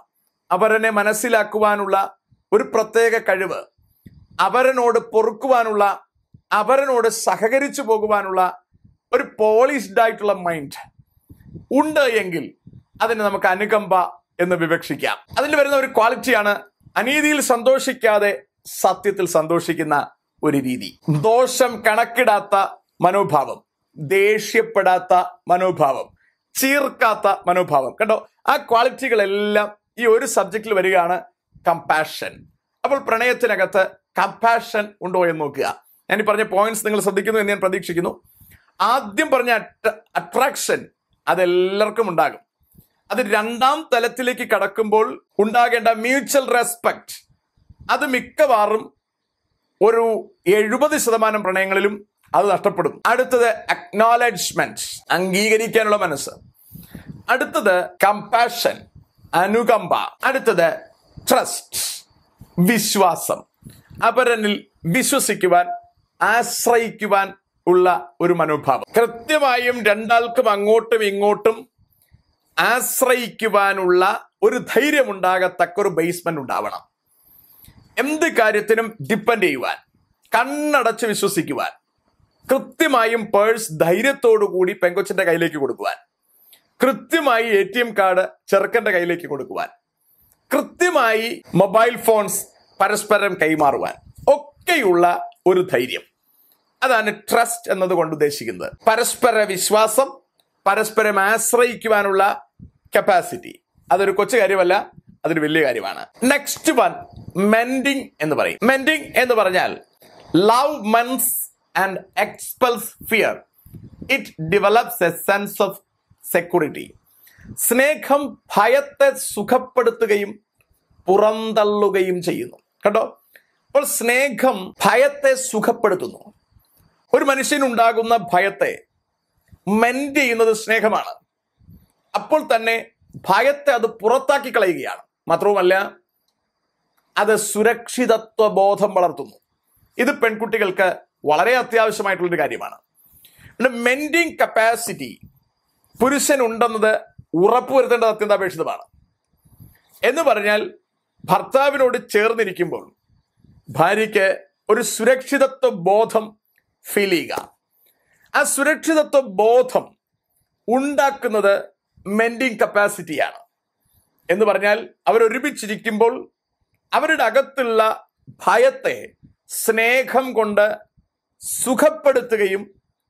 അവരനെ മനസ്സിലാക്കുവാനുള്ള ഒരു പ്രത്യേക കഴിവ് അവരനോട് പൊറുക്കുവാനുള്ള അവരനോട് സഹകരിച്ചു പോകുവാനുള്ള ഒരു പോളിഷ്ഡ് ആയിട്ടുള്ള മൈൻഡ് ഉണ്ട് എങ്കിൽ അതിനെ നമുക്ക് അനുകമ്പ എന്ന് വിവക്ഷിക്കാം അതിൽ വരുന്ന ഒരു ക്വാളിറ്റിയാണ് അനീതിയിൽ സന്തോഷിക്കാതെ സത്യത്തിൽ സന്തോഷിക്കുന്ന ഒരു രീതി ദോഷം കണക്കിടാത്ത മനോഭാവം ദേഷ്യപ്പെടാത്ത മനോഭാവം ചീർക്കാത്ത മനോഭാവം കണ്ടോ ആ ക്വാളിറ്റികളെല്ലാം ഈ ഒരു സബ്ജക്റ്റിൽ വരികയാണ് കമ്പാഷൻ അപ്പോൾ പ്രണയത്തിനകത്ത് കമ്പാഷൻ ഉണ്ടോ എന്ന് നോക്കുക ഞാൻ ഈ പറഞ്ഞ പോയിന്റ്സ് നിങ്ങൾ ശ്രദ്ധിക്കുന്നു എന്ന് ഞാൻ പ്രതീക്ഷിക്കുന്നു ആദ്യം പറഞ്ഞ അട്രാക്ഷൻ അതെല്ലാവർക്കും ഉണ്ടാകും അത് രണ്ടാം തലത്തിലേക്ക് കടക്കുമ്പോൾ ഉണ്ടാകേണ്ട മ്യൂച്വൽ റെസ്പെക്ട് അത് മിക്കവാറും ഒരു എഴുപത് ശതമാനം പ്രണയങ്ങളിലും അത് നഷ്ടപ്പെടും അടുത്തത് അക്നോളജ്മെന്റ് അംഗീകരിക്കാനുള്ള മനസ്സ് അടുത്തത് കമ്പാഷൻ അനുകമ്പ അടുത്തത് ട്രസ്റ്റ് വിശ്വാസം അപരനിൽ വിശ്വസിക്കുവാൻ ആശ്രയിക്കുവാൻ ഉള്ള ഒരു മനോഭാവം കൃത്യമായും രണ്ടാൾക്കും അങ്ങോട്ടും ഇങ്ങോട്ടും ആശ്രയിക്കുവാനുള്ള ഒരു ധൈര്യം ഉണ്ടാകത്തക്ക ഒരു ബേസ്മെന്റ് ഉണ്ടാവണം എന്ത് കാര്യത്തിനും ഡിപ്പെൻഡ് ചെയ്യുവാൻ കണ്ണടച്ച് വിശ്വസിക്കുവാൻ കൃത്യമായും പേഴ്സ് ധൈര്യത്തോടു കൂടി പെങ്കൊച്ചിന്റെ കയ്യിലേക്ക് കൊടുക്കുവാൻ കൃത്യമായി എ ടി എം കാർഡ് ചെറുക്കന്റെ കയ്യിലേക്ക് കൊടുക്കുവാൻ കൃത്യമായി മൊബൈൽ ഫോൺസ് പരസ്പരം കൈമാറുവാൻ ഒക്കെയുള്ള ഒരു ധൈര്യം അതാണ് ട്രസ്റ്റ് എന്നതുകൊണ്ട് ഉദ്ദേശിക്കുന്നത് പരസ്പര വിശ്വാസം പരസ്പരം ആശ്രയിക്കുവാനുള്ള കപ്പാസിറ്റി അതൊരു കൊച്ചു കാര്യമല്ല അതൊരു വലിയ കാര്യമാണ് നെക്സ്റ്റ് വൺ മെൻഡിങ് എന്ന് പറയും മെൻഡിങ് എന്ന് പറഞ്ഞാൽ love mends and expels fear it develops a sense of security സ്നേഹം ഭയത്തെ സുഖപ്പെടുത്തുകയും പുറന്തള്ളുകയും ചെയ്യുന്നു കേട്ടോ അപ്പോൾ സ്നേഹം ഭയത്തെ സുഖപ്പെടുത്തുന്നു ഒരു മനുഷ്യനുണ്ടാകുന്ന ഭയത്തെ മെന്റ് ചെയ്യുന്നത് സ്നേഹമാണ് അപ്പോൾ തന്നെ ഭയത്തെ അത് പുറത്താക്കി കളയുകയാണ് മാത്രവുമല്ല അത് സുരക്ഷിതത്വ ബോധം വളർത്തുന്നു ഇത് പെൺകുട്ടികൾക്ക് വളരെ അത്യാവശ്യമായിട്ടുള്ളൊരു കാര്യമാണ് മെന്റിങ് കപ്പാസിറ്റി പുരുഷനുണ്ടെന്നത് ഉറപ്പുവരുത്തേണ്ടത് അത്യന്താപേക്ഷിതമാണ് എന്ന് പറഞ്ഞാൽ ഭർത്താവിനോട് ചേർന്നിരിക്കുമ്പോൾ ഭാര്യയ്ക്ക് ഒരു സുരക്ഷിതത്വ ബോധം ഫീൽ ചെയ്യുക ആ സുരക്ഷിതത്വ ബോധം ഉണ്ടാക്കുന്നത് മെന്റിങ് കപ്പാസിറ്റിയാണ് എന്ന് പറഞ്ഞാൽ അവരൊരുമിച്ചിരിക്കുമ്പോൾ അവരുടെ അകത്തുള്ള ഭയത്തെ സ്നേഹം കൊണ്ട് സുഖപ്പെടുത്തുകയും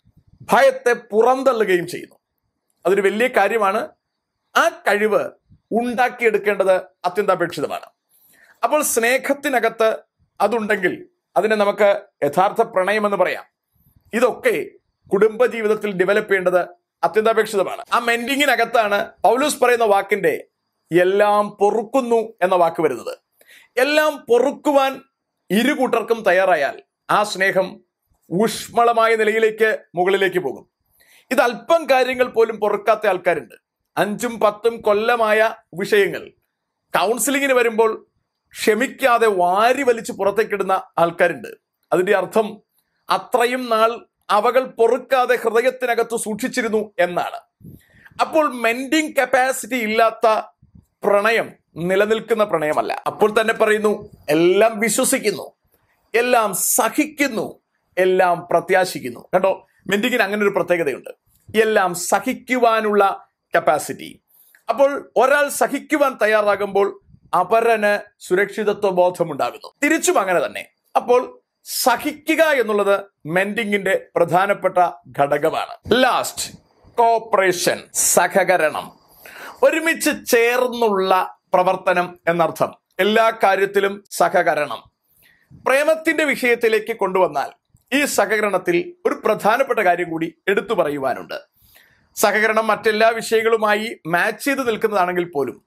ഭയത്തെ പുറന്തള്ളുകയും ചെയ്യുന്നു അതൊരു വലിയ കാര്യമാണ് ആ കഴിവ് ഉണ്ടാക്കിയെടുക്കേണ്ടത് അത്യന്താപേക്ഷിതമാണ് അപ്പോൾ സ്നേഹത്തിനകത്ത് അതുണ്ടെങ്കിൽ അതിനെ നമുക്ക് യഥാർത്ഥ പ്രണയം എന്ന് പറയാം ഇതൊക്കെ കുടുംബജീവിതത്തിൽ ഡെവലപ്പ് ചെയ്യേണ്ടത് അത്യന്താപേക്ഷിതമാണ് ആ മെന്റിങ്ങിനകത്താണ് പൗലൂസ് പറയുന്ന വാക്കിന്റെ എല്ലാം പൊറുക്കുന്നു എന്ന വാക്ക് വരുന്നത് എല്ലാം പൊറുക്കുവാൻ ഇരു കൂട്ടർക്കും തയ്യാറായാൽ ആ സ്നേഹം ഊഷ്മളമായ നിലയിലേക്ക് മുകളിലേക്ക് പോകും ഇത് അല്പം കാര്യങ്ങൾ പോലും പൊറുക്കാത്ത ആൾക്കാരുണ്ട് അഞ്ചും പത്തും കൊല്ലമായ വിഷയങ്ങൾ കൗൺസിലിങ്ങിന് വരുമ്പോൾ ക്ഷമിക്കാതെ വാരി വലിച്ച് പുറത്തേക്കിടുന്ന ആൾക്കാരുണ്ട് അതിന്റെ അർത്ഥം അത്രയും നാൾ അവകൾ പൊറുക്കാതെ ഹൃദയത്തിനകത്ത് സൂക്ഷിച്ചിരുന്നു എന്നാണ് അപ്പോൾ മെന്റിങ് കപ്പാസിറ്റി ഇല്ലാത്ത പ്രണയം നിലനിൽക്കുന്ന പ്രണയമല്ല അപ്പോൾ തന്നെ പറയുന്നു എല്ലാം വിശ്വസിക്കുന്നു എല്ലാം സഹിക്കുന്നു എല്ലാം പ്രത്യാശിക്കുന്നു കേട്ടോ മെന്റിങ്ങിന് അങ്ങനെ ഒരു പ്രത്യേകതയുണ്ട് എല്ലാം സഹിക്കുവാനുള്ള കപ്പാസിറ്റി അപ്പോൾ ഒരാൾ സഹിക്കുവാൻ തയ്യാറാകുമ്പോൾ അപരന് സുരക്ഷിതത്വ ബോധമുണ്ടാകുന്നു തിരിച്ചും അങ്ങനെ തന്നെ അപ്പോൾ സഹിക്കുക എന്നുള്ളത് മെന്റിങ്ങിന്റെ പ്രധാനപ്പെട്ട ഘടകമാണ് ലാസ്റ്റ് കോപ്പറേഷൻ സഹകരണം ഒരുമിച്ച് ചേർന്നുള്ള പ്രവർത്തനം എന്നർത്ഥം എല്ലാ കാര്യത്തിലും സഹകരണം പ്രേമത്തിന്റെ വിഷയത്തിലേക്ക് കൊണ്ടുവന്നാൽ ഈ സഹകരണത്തിൽ ഒരു പ്രധാനപ്പെട്ട കാര്യം കൂടി എടുത്തു പറയുവാനുണ്ട് സഹകരണം മറ്റെല്ലാ വിഷയങ്ങളുമായി മാച്ച് ചെയ്ത് നിൽക്കുന്നതാണെങ്കിൽ പോലും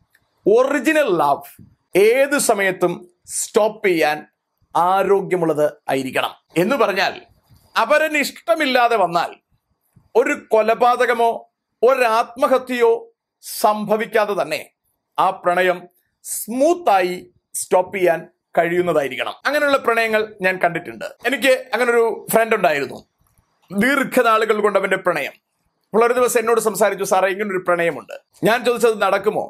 ഒറിജിനൽ ലവ് ഏത് സമയത്തും സ്റ്റോപ്പ് ചെയ്യാൻ ആരോഗ്യമുള്ളത് ആയിരിക്കണം എന്ന് പറഞ്ഞാൽ അവരന് ഇഷ്ടമില്ലാതെ വന്നാൽ ഒരു കൊലപാതകമോ ഒരു ആത്മഹത്യയോ സംഭവിക്കാതെ തന്നെ ആ പ്രണയം സ്മൂത്തായി സ്റ്റോപ്പ് ചെയ്യാൻ കഴിയുന്നതായിരിക്കണം അങ്ങനെയുള്ള പ്രണയങ്ങൾ ഞാൻ കണ്ടിട്ടുണ്ട് എനിക്ക് അങ്ങനെ ഒരു ഫ്രണ്ട് ഉണ്ടായിരുന്നു ദീർഘനാളുകൾ കൊണ്ട് അവന്റെ പ്രണയം അപ്പോൾ ഒരു ദിവസം എന്നോട് സംസാരിച്ചു സാറേ ഇങ്ങനൊരു പ്രണയമുണ്ട് ഞാൻ ചോദിച്ചത് നടക്കുമോ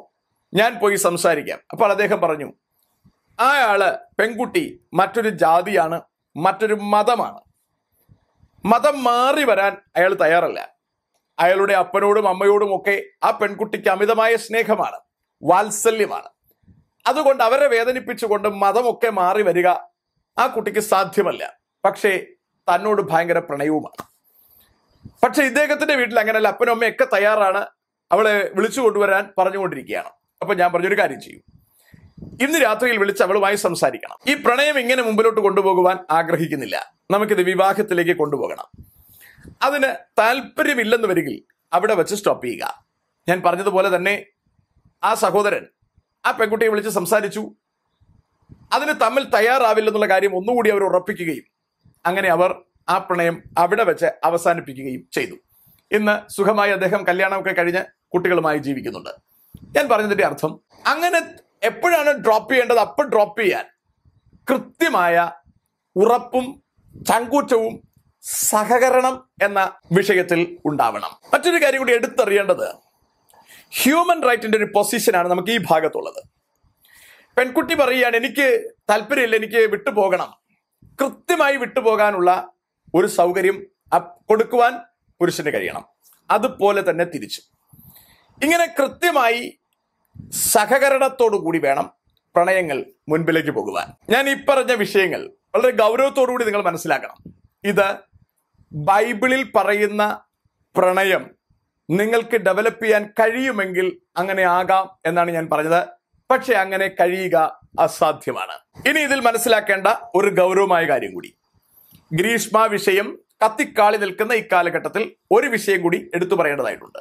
ഞാൻ പോയി സംസാരിക്കാം അപ്പോൾ അദ്ദേഹം പറഞ്ഞു അയാള് പെൺകുട്ടി മറ്റൊരു ജാതിയാണ് മറ്റൊരു മതമാണ് മതം മാറി വരാൻ അയാൾ തയ്യാറല്ല അയാളുടെ അപ്പനോടും അമ്മയോടും ഒക്കെ ആ പെൺകുട്ടിക്ക് അമിതമായ സ്നേഹമാണ് വാത്സല്യമാണ് അതുകൊണ്ട് അവരെ വേദനിപ്പിച്ചുകൊണ്ട് മതമൊക്കെ മാറി വരിക ആ കുട്ടിക്ക് സാധ്യമല്ല പക്ഷേ തന്നോട് ഭയങ്കര പ്രണയവുമാണ് പക്ഷെ ഇദ്ദേഹത്തിന്റെ വീട്ടിൽ അങ്ങനെയല്ല അപ്പനും അമ്മയൊക്കെ തയ്യാറാണ് അവളെ വിളിച്ചു കൊണ്ടുവരാൻ പറഞ്ഞുകൊണ്ടിരിക്കുകയാണ് അപ്പൊ ഞാൻ പറഞ്ഞൊരു കാര്യം ചെയ്യും ഇന്ന് രാത്രിയിൽ വിളിച്ച് അവളുമായി സംസാരിക്കണം ഈ പ്രണയം ഇങ്ങനെ മുമ്പിലോട്ട് കൊണ്ടുപോകുവാൻ ആഗ്രഹിക്കുന്നില്ല നമുക്കിത് വിവാഹത്തിലേക്ക് കൊണ്ടുപോകണം അതിന് താല്പര്യമില്ലെന്ന് വരികിൽ അവിടെ വെച്ച് സ്റ്റോപ്പ് ചെയ്യുക ഞാൻ പറഞ്ഞതുപോലെ തന്നെ ആ സഹോദരൻ ആ പെൺകുട്ടിയെ വിളിച്ച് സംസാരിച്ചു അതിന് തമ്മിൽ തയ്യാറാവില്ലെന്നുള്ള കാര്യം ഒന്നുകൂടി അവർ ഉറപ്പിക്കുകയും അങ്ങനെ അവർ ആ പ്രണയം അവിടെ വെച്ച് അവസാനിപ്പിക്കുകയും ചെയ്തു ഇന്ന് സുഖമായി അദ്ദേഹം കല്യാണമൊക്കെ കഴിഞ്ഞ് കുട്ടികളുമായി ജീവിക്കുന്നുണ്ട് ഞാൻ പറഞ്ഞതിന്റെ അർത്ഥം അങ്ങനെ എപ്പോഴാണ് ഡ്രോപ്പ് ചെയ്യേണ്ടത് അപ്പോൾ ഡ്രോപ്പ് ചെയ്യാൻ കൃത്യമായ ഉറപ്പും ചങ്കൂറ്റവും സഹകരണം എന്ന വിഷയത്തിൽ ഉണ്ടാവണം മറ്റൊരു കാര്യം കൂടി എടുത്തറിയേണ്ടത് ഹ്യൂമൻ റൈറ്റിന്റെ ഒരു പൊസിഷനാണ് നമുക്ക് ഈ ഭാഗത്തുള്ളത് പെൺകുട്ടി പറയുകയാണ് എനിക്ക് താല്പര്യമില്ല എനിക്ക് വിട്ടുപോകണം കൃത്യമായി വിട്ടുപോകാനുള്ള ഒരു സൗകര്യം അപ്- കൊടുക്കുവാൻ പുരുഷന് കഴിയണം അതുപോലെ തന്നെ തിരിച്ചു ഇങ്ങനെ കൃത്യമായി സഹകരണത്തോടു കൂടി വേണം പ്രണയങ്ങൾ മുൻപിലേക്ക് പോകുവാൻ ഞാൻ ഈ പറഞ്ഞ വിഷയങ്ങൾ വളരെ ഗൗരവത്തോടു കൂടി നിങ്ങൾ മനസ്സിലാക്കണം ഇത് ബൈബിളിൽ പറയുന്ന പ്രണയം നിങ്ങൾക്ക് ഡെവലപ്പ് ചെയ്യാൻ കഴിയുമെങ്കിൽ അങ്ങനെ ആകാം എന്നാണ് ഞാൻ പറഞ്ഞത് പക്ഷെ അങ്ങനെ കഴിയുക അസാധ്യമാണ് ഇനി ഇതിൽ മനസ്സിലാക്കേണ്ട ഒരു ഗൗരവമായ കാര്യം കൂടി ഗ്രീഷ്മ വിഷയം കത്തിക്കാളി നിൽക്കുന്ന ഇക്കാലഘട്ടത്തിൽ ഒരു വിഷയം കൂടി എടുത്തു പറയേണ്ടതായിട്ടുണ്ട്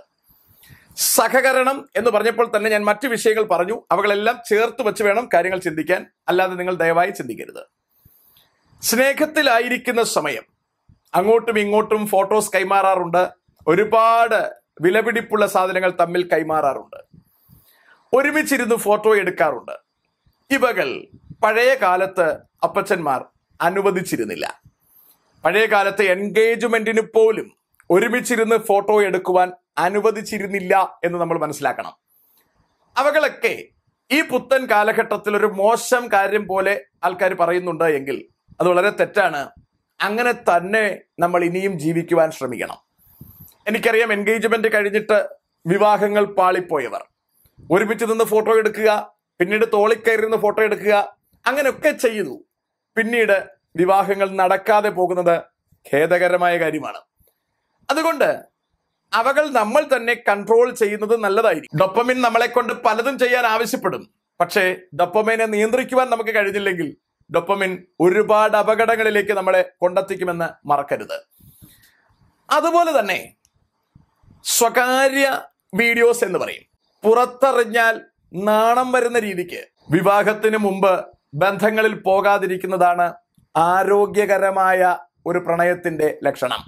സഹകരണം എന്ന് പറഞ്ഞപ്പോൾ തന്നെ ഞാൻ മറ്റു വിഷയങ്ങൾ പറഞ്ഞു അവകളെല്ലാം ചേർത്ത് വെച്ച് വേണം കാര്യങ്ങൾ ചിന്തിക്കാൻ അല്ലാതെ നിങ്ങൾ ദയവായി ചിന്തിക്കരുത് സ്നേഹത്തിലായിരിക്കുന്ന സമയം അങ്ങോട്ടും ഇങ്ങോട്ടും ഫോട്ടോസ് കൈമാറാറുണ്ട് ഒരുപാട് വിലപിടിപ്പുള്ള സാധനങ്ങൾ തമ്മിൽ കൈമാറാറുണ്ട് ഒരുമിച്ചിരുന്ന് ഫോട്ടോ എടുക്കാറുണ്ട് ഇവകൾ പഴയ കാലത്ത് അപ്പച്ചന്മാർ അനുവദിച്ചിരുന്നില്ല പഴയ കാലത്തെ എൻഗേജ്മെന്റിന് പോലും ഒരുമിച്ചിരുന്ന് ഫോട്ടോ എടുക്കുവാൻ അനുവദിച്ചിരുന്നില്ല എന്ന് നമ്മൾ മനസ്സിലാക്കണം അവകളൊക്കെ ഈ പുത്തൻ കാലഘട്ടത്തിൽ ഒരു മോശം കാര്യം പോലെ ആൾക്കാർ പറയുന്നുണ്ട് എങ്കിൽ അത് വളരെ തെറ്റാണ് അങ്ങനെ തന്നെ നമ്മൾ ഇനിയും ജീവിക്കുവാൻ ശ്രമിക്കണം എനിക്കറിയാം എൻഗേജ്മെന്റ് കഴിഞ്ഞിട്ട് വിവാഹങ്ങൾ പാളിപ്പോയവർ ഒരുമിച്ച് നിന്ന് ഫോട്ടോ എടുക്കുക പിന്നീട് തോളിക്കയറി നിന്ന് ഫോട്ടോ എടുക്കുക അങ്ങനെയൊക്കെ ചെയ്തു പിന്നീട് വിവാഹങ്ങൾ നടക്കാതെ പോകുന്നത് ഖേദകരമായ കാര്യമാണ് അതുകൊണ്ട് അവകൾ നമ്മൾ തന്നെ കൺട്രോൾ ചെയ്യുന്നത് നല്ലതായിരിക്കും ഡൊപ്പമിൻ നമ്മളെ കൊണ്ട് പലതും ചെയ്യാൻ ആവശ്യപ്പെടും പക്ഷേ ഡൊപ്പമിനെ നിയന്ത്രിക്കുവാൻ നമുക്ക് കഴിഞ്ഞില്ലെങ്കിൽ ഡൊപ്പമിൻ ഒരുപാട് അപകടങ്ങളിലേക്ക് നമ്മളെ കൊണ്ടെത്തിക്കുമെന്ന് മറക്കരുത് അതുപോലെ തന്നെ സ്വകാര്യ വീഡിയോസ് എന്ന് പറയും പുറത്തറിഞ്ഞാൽ നാണം വരുന്ന രീതിക്ക് വിവാഹത്തിന് മുമ്പ് ബന്ധങ്ങളിൽ പോകാതിരിക്കുന്നതാണ് ആരോഗ്യകരമായ ഒരു പ്രണയത്തിന്റെ ലക്ഷണം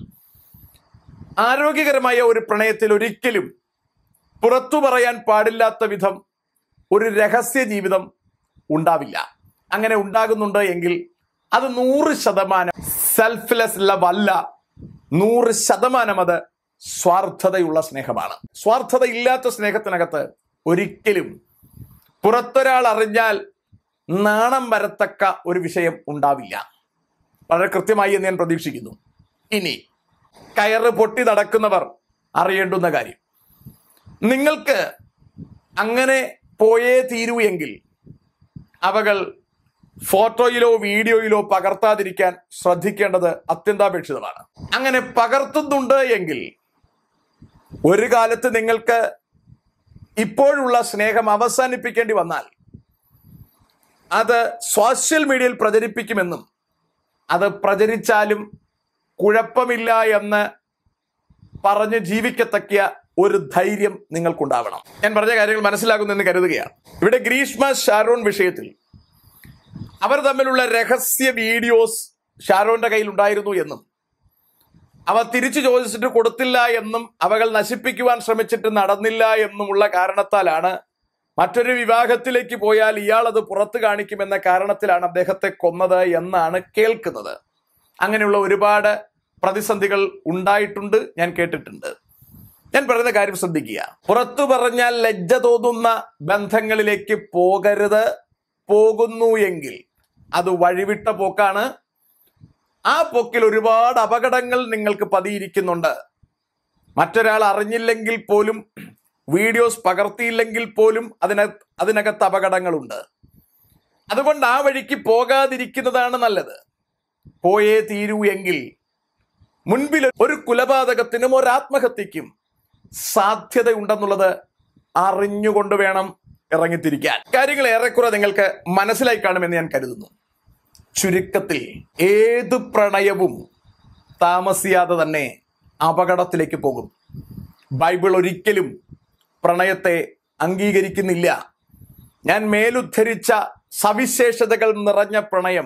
ആരോഗ്യകരമായ ഒരു പ്രണയത്തിൽ ഒരിക്കലും പുറത്തു പറയാൻ പാടില്ലാത്ത വിധം ഒരു രഹസ്യ ജീവിതം ഉണ്ടാവില്ല അങ്ങനെ ഉണ്ടാകുന്നുണ്ട് എങ്കിൽ അത് നൂറ് ശതമാനം സെൽഫ്ലെസ് ലവ് അല്ല നൂറ് ശതമാനം അത് സ്വാർത്ഥതയുള്ള സ്നേഹമാണ് സ്വാർത്ഥത ഇല്ലാത്ത സ്നേഹത്തിനകത്ത് ഒരിക്കലും പുറത്തൊരാൾ അറിഞ്ഞാൽ നാണം വരത്തക്ക ഒരു വിഷയം ഉണ്ടാവില്ല വളരെ കൃത്യമായി എന്ന് ഞാൻ പ്രതീക്ഷിക്കുന്നു ഇനി കയറ് പൊട്ടി നടക്കുന്നവർ അറിയേണ്ടുന്ന കാര്യം നിങ്ങൾക്ക് അങ്ങനെ പോയേ തീരൂ എങ്കിൽ അവകൾ ഫോട്ടോയിലോ വീഡിയോയിലോ പകർത്താതിരിക്കാൻ ശ്രദ്ധിക്കേണ്ടത് അത്യന്താപേക്ഷിതമാണ് അങ്ങനെ പകർത്തുന്നുണ്ട് എങ്കിൽ ഒരു കാലത്ത് നിങ്ങൾക്ക് ഇപ്പോഴുള്ള സ്നേഹം അവസാനിപ്പിക്കേണ്ടി വന്നാൽ അത് സോഷ്യൽ മീഡിയയിൽ പ്രചരിപ്പിക്കുമെന്നും അത് പ്രചരിച്ചാലും കുഴപ്പമില്ല എന്ന് പറഞ്ഞ് ജീവിക്കത്തക്ക ഒരു ധൈര്യം നിങ്ങൾക്കുണ്ടാവണം ഞാൻ പറഞ്ഞ കാര്യങ്ങൾ മനസ്സിലാകുന്നു എന്ന് കരുതുകയാണ് ഇവിടെ ഗ്രീഷ്മ ഷാരോൺ വിഷയത്തിൽ അവർ തമ്മിലുള്ള രഹസ്യ വീഡിയോസ് ഷാരോന്റെ കയ്യിൽ ഉണ്ടായിരുന്നു എന്നും അവ തിരിച്ചു ചോദിച്ചിട്ട് കൊടുത്തില്ല എന്നും അവകൾ നശിപ്പിക്കുവാൻ ശ്രമിച്ചിട്ട് നടന്നില്ല എന്നുമുള്ള കാരണത്താലാണ് മറ്റൊരു വിവാഹത്തിലേക്ക് പോയാൽ ഇയാൾ അത് പുറത്തു കാണിക്കുമെന്ന കാരണത്തിലാണ് അദ്ദേഹത്തെ കൊന്നത് എന്നാണ് കേൾക്കുന്നത് അങ്ങനെയുള്ള ഒരുപാട് പ്രതിസന്ധികൾ ഉണ്ടായിട്ടുണ്ട് ഞാൻ കേട്ടിട്ടുണ്ട് ഞാൻ പറയുന്ന കാര്യം ശ്രദ്ധിക്കുക പുറത്തു പറഞ്ഞാൽ ലജ്ജ തോന്നുന്ന ബന്ധങ്ങളിലേക്ക് പോകരുത് പോകുന്നു എങ്കിൽ അത് വഴിവിട്ട പോക്കാണ് ആ പോക്കിൽ ഒരുപാട് അപകടങ്ങൾ നിങ്ങൾക്ക് പതിയിരിക്കുന്നുണ്ട് മറ്റൊരാൾ അറിഞ്ഞില്ലെങ്കിൽ പോലും വീഡിയോസ് പകർത്തിയില്ലെങ്കിൽ പോലും അതിന അതിനകത്ത് അപകടങ്ങളുണ്ട് അതുകൊണ്ട് ആ വഴിക്ക് പോകാതിരിക്കുന്നതാണ് നല്ലത് പോയേ തീരൂ എങ്കിൽ മുൻപിൽ ഒരു കുലപാതകത്തിനും ഒരു ആത്മഹത്യക്കും സാധ്യതയുണ്ടെന്നുള്ളത് അറിഞ്ഞുകൊണ്ട് വേണം ഇറങ്ങിത്തിരിക്കാൻ കാര്യങ്ങൾ ഏറെക്കുറെ നിങ്ങൾക്ക് മനസ്സിലായി കാണുമെന്ന് ഞാൻ കരുതുന്നു ചുരുക്കത്തിൽ ഏത് പ്രണയവും താമസിയാതെ തന്നെ അപകടത്തിലേക്ക് പോകും ബൈബിൾ ഒരിക്കലും പ്രണയത്തെ അംഗീകരിക്കുന്നില്ല ഞാൻ മേലുദ്ധരിച്ച സവിശേഷതകൾ നിറഞ്ഞ പ്രണയം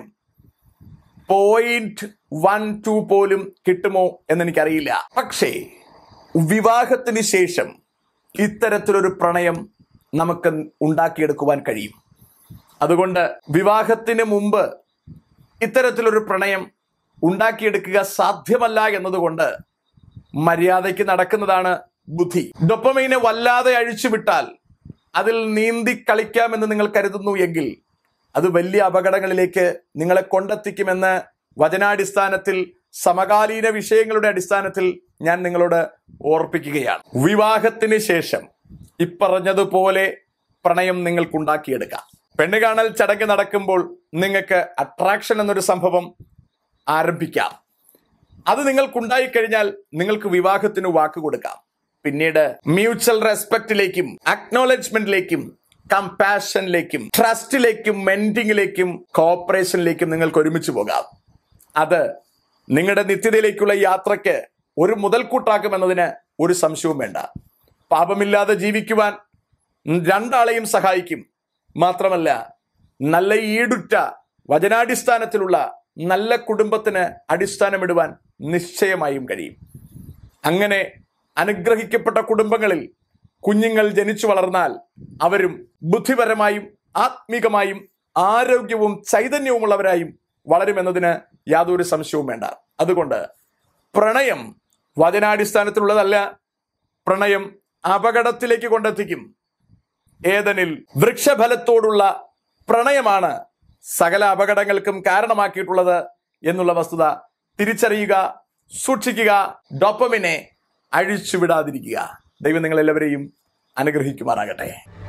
പോയിന്റ് വൺ ടു പോലും കിട്ടുമോ എന്ന് എനിക്കറിയില്ല പക്ഷേ വിവാഹത്തിന് ശേഷം ഇത്തരത്തിലൊരു പ്രണയം നമുക്ക് ഉണ്ടാക്കിയെടുക്കുവാൻ കഴിയും അതുകൊണ്ട് വിവാഹത്തിന് മുമ്പ് ഇത്തരത്തിലൊരു പ്രണയം ഉണ്ടാക്കിയെടുക്കുക സാധ്യമല്ല എന്നതുകൊണ്ട് മര്യാദയ്ക്ക് നടക്കുന്നതാണ് ബുദ്ധി ഡൊപ്പമൈനെ വല്ലാതെ അഴിച്ചുവിട്ടാൽ അതിൽ നീന്തി കളിക്കാമെന്ന് നിങ്ങൾ കരുതുന്നു എങ്കിൽ അത് വലിയ അപകടങ്ങളിലേക്ക് നിങ്ങളെ കൊണ്ടെത്തിക്കുമെന്ന് വചനാടിസ്ഥാനത്തിൽ സമകാലീന വിഷയങ്ങളുടെ അടിസ്ഥാനത്തിൽ ഞാൻ നിങ്ങളോട് ഓർപ്പിക്കുകയാണ് വിവാഹത്തിന് ശേഷം ഇപ്പറഞ്ഞതുപോലെ പ്രണയം നിങ്ങൾക്കുണ്ടാക്കിയെടുക്കാം പെണ്ണ് കാണൽ ചടങ്ങ് നടക്കുമ്പോൾ നിങ്ങൾക്ക് അട്രാക്ഷൻ എന്നൊരു സംഭവം ആരംഭിക്കാം അത് നിങ്ങൾക്കുണ്ടായി കഴിഞ്ഞാൽ നിങ്ങൾക്ക് വിവാഹത്തിന് വാക്ക് കൊടുക്കാം പിന്നീട് മ്യൂച്വൽ റെസ്പെക്റ്റിലേക്കും അക്നോളജ്മെന്റിലേക്കും കമ്പാഷനിലേക്കും ട്രസ്റ്റിലേക്കും മെന്റിങ്ങിലേക്കും കോപ്പറേഷനിലേക്കും നിങ്ങൾക്ക് ഒരുമിച്ച് പോകാം അത് നിങ്ങളുടെ നിത്യതയിലേക്കുള്ള യാത്രയ്ക്ക് ഒരു മുതൽക്കൂട്ടാക്കുമെന്നതിന് ഒരു സംശയവും വേണ്ട പാപമില്ലാതെ ജീവിക്കുവാൻ രണ്ടാളെയും സഹായിക്കും മാത്രമല്ല നല്ല ഈടുറ്റ വചനാടിസ്ഥാനത്തിലുള്ള നല്ല കുടുംബത്തിന് അടിസ്ഥാനമിടുവാൻ നിശ്ചയമായും കഴിയും അങ്ങനെ അനുഗ്രഹിക്കപ്പെട്ട കുടുംബങ്ങളിൽ കുഞ്ഞുങ്ങൾ ജനിച്ചു വളർന്നാൽ അവരും ബുദ്ധിപരമായും ആത്മീകമായും ആരോഗ്യവും ചൈതന്യവുമുള്ളവരായും വളരുമെന്നതിന് യാതൊരു സംശയവും വേണ്ട അതുകൊണ്ട് പ്രണയം വചനാടിസ്ഥാനത്തിലുള്ളതല്ല പ്രണയം അപകടത്തിലേക്ക് കൊണ്ടെത്തിക്കും ഏതനിൽ വൃക്ഷഫലത്തോടുള്ള പ്രണയമാണ് സകല അപകടങ്ങൾക്കും കാരണമാക്കിയിട്ടുള്ളത് എന്നുള്ള വസ്തുത തിരിച്ചറിയുക സൂക്ഷിക്കുക ഡോപ്പമിനെ അഴിച്ചുവിടാതിരിക്കുക ദൈവം നിങ്ങളെല്ലാവരെയും അനുഗ്രഹിക്കുമാറാകട്ടെ